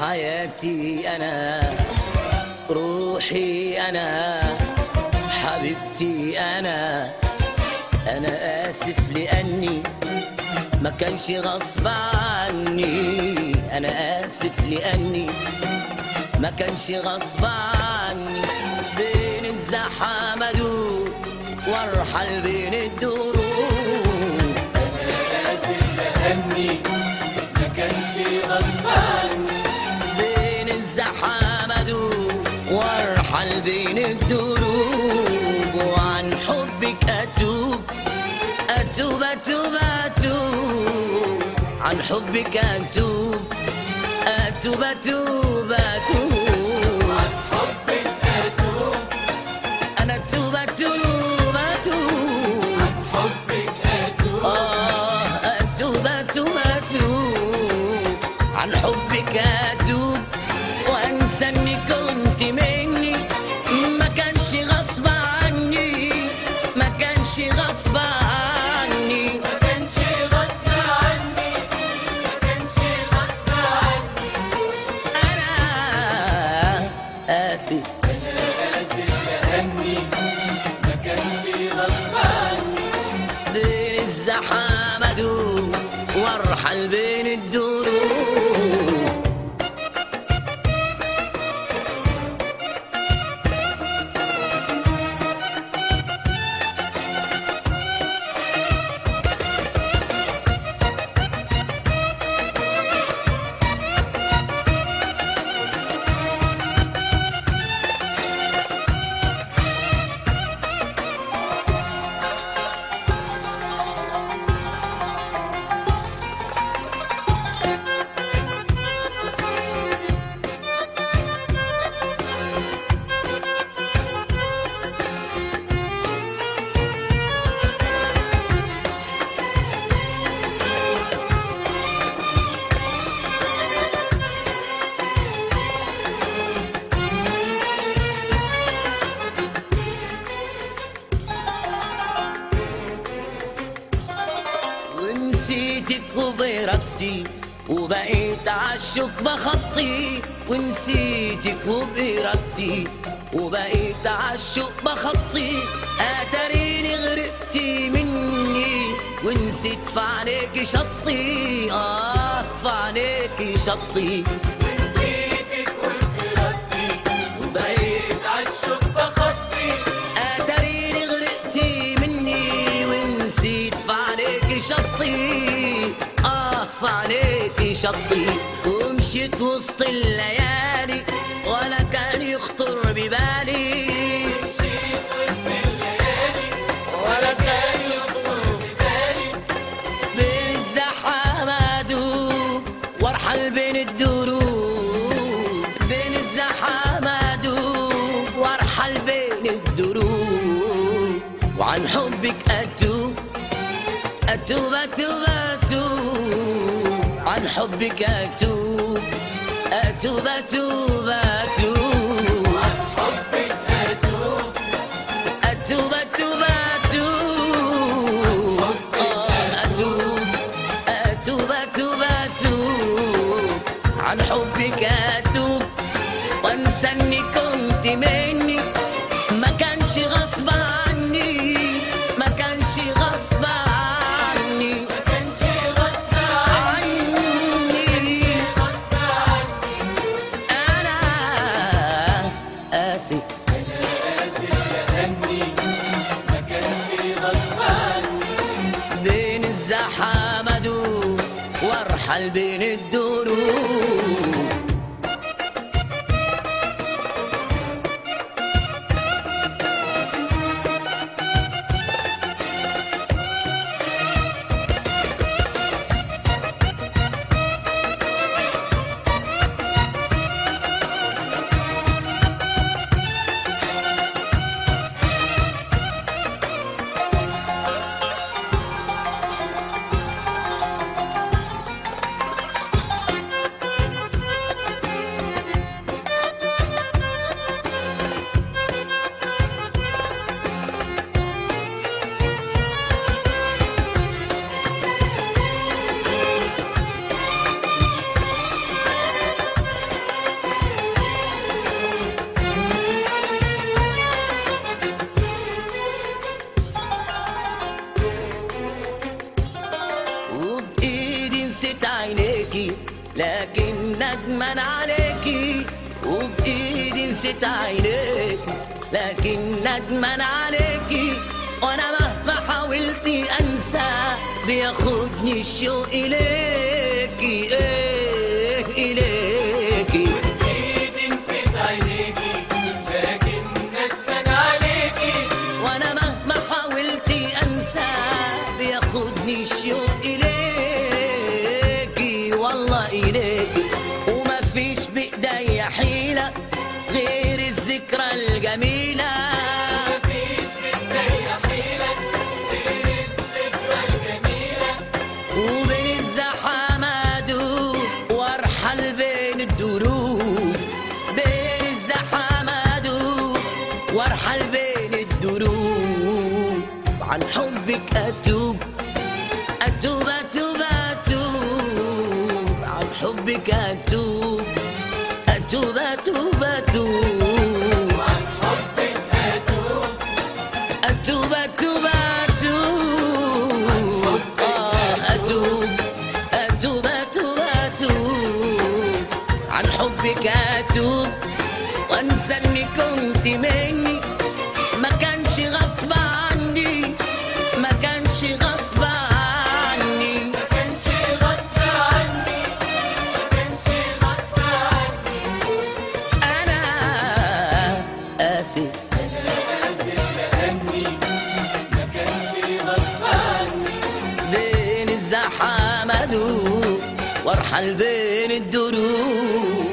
حياتي أنا روحي أنا حبيبتي أنا أنا آسف لأني ما كانش غصب عني أنا آسف لأني ما كانش غصب عني بين الزحام أدور وارحل بين الدروب آسف لأني ما كانش غصب عني بين الزحام أدور وارحل بين الدروب وعن حبك أتوب أتوب أتوب أتوب عن حبك أتوب أتوب أتوب أتوب حبك أتوب أنا أتوب أتوب أتوب حبك أتوب آه أتوب أتوب أتوب عن حبك أتوب وأنسى إني كنت مني ما كانش غصب عني ما كانش غصب عني ما كانش غصب عني ما كانش غصب عني أنا آسف آسف لأني ما كانش غصب عني بين الزحام أدور وارحل بين الدروب ونسيتك وبإرادتي وبقيت عالشوك بخطي ونسيتك وبإرادتي وبقيت عالشوك بخطي أتريني غرقتي مني ونسيت في عليك شطي آه في عليك شطي ونسيتك وبإرادتي وبقيت عالشوق بخطي أتريني غرقتي مني ونسيت فعليك شطي آه فعليك شطي ومشيت وسط الليالي ولا كان يخطر ببالي مشيت وسط الليالي ولا كان يخطر ببالي بين الزحام أدوب وارحل بين الدروب بين الزحام أدوب وارحل بين الدروب وعن حبك أتوب أتوب أتوب أتوب عن حبك أتوب أتوب أتوب أتوب حبك أتوب أتوب أتوب أتوب آه أتوب أتوب أتوب أتوب عن حبك أتوب وأنسى إني كنت مني ما كانش غصب عني ما كانش غصب عني ما كانش غصب عني عني غصب عني أنا آسف آسف لأني ما كانش غصب عني بين الزحام أدور وارحل بين الدروب نسيت عينيكي لكن ندمان عليكي وبإيدي نسيت عينيكي لكن ندمان عليكي وانا مهما حاولت انسى بياخدني الشوق اليكي ايه اليكي ايدي نسيت عينيكي لكن ندمان عليكي وانا مهما حاولت انسى بياخدني الشوق اليكي والله اليكي وما فيش بايديا حيله غير الذكرى الجميله مفيش بداية حيلة غير الذكرى الجميلة وبين الزحمات وارحل بين الدروب بين الزحمات وارحل بين الدروب عن حبك اتوب اتوب اتوب اتوب عن حبك اتوب اتوب اتوب اتوب عن حبك أتوب أتوب أتوب أتوب آه أتوب أتوب أتوب أتوب عن حبك أتوب وأنسى إني كنت مني ما كانش غصب عني ما كانش غصب عني ما كانش غصب عني ما كانش غصب عني أنا آسف آسف لأني ما كانش غصب عني بين الزحمة وارحل بين الدروب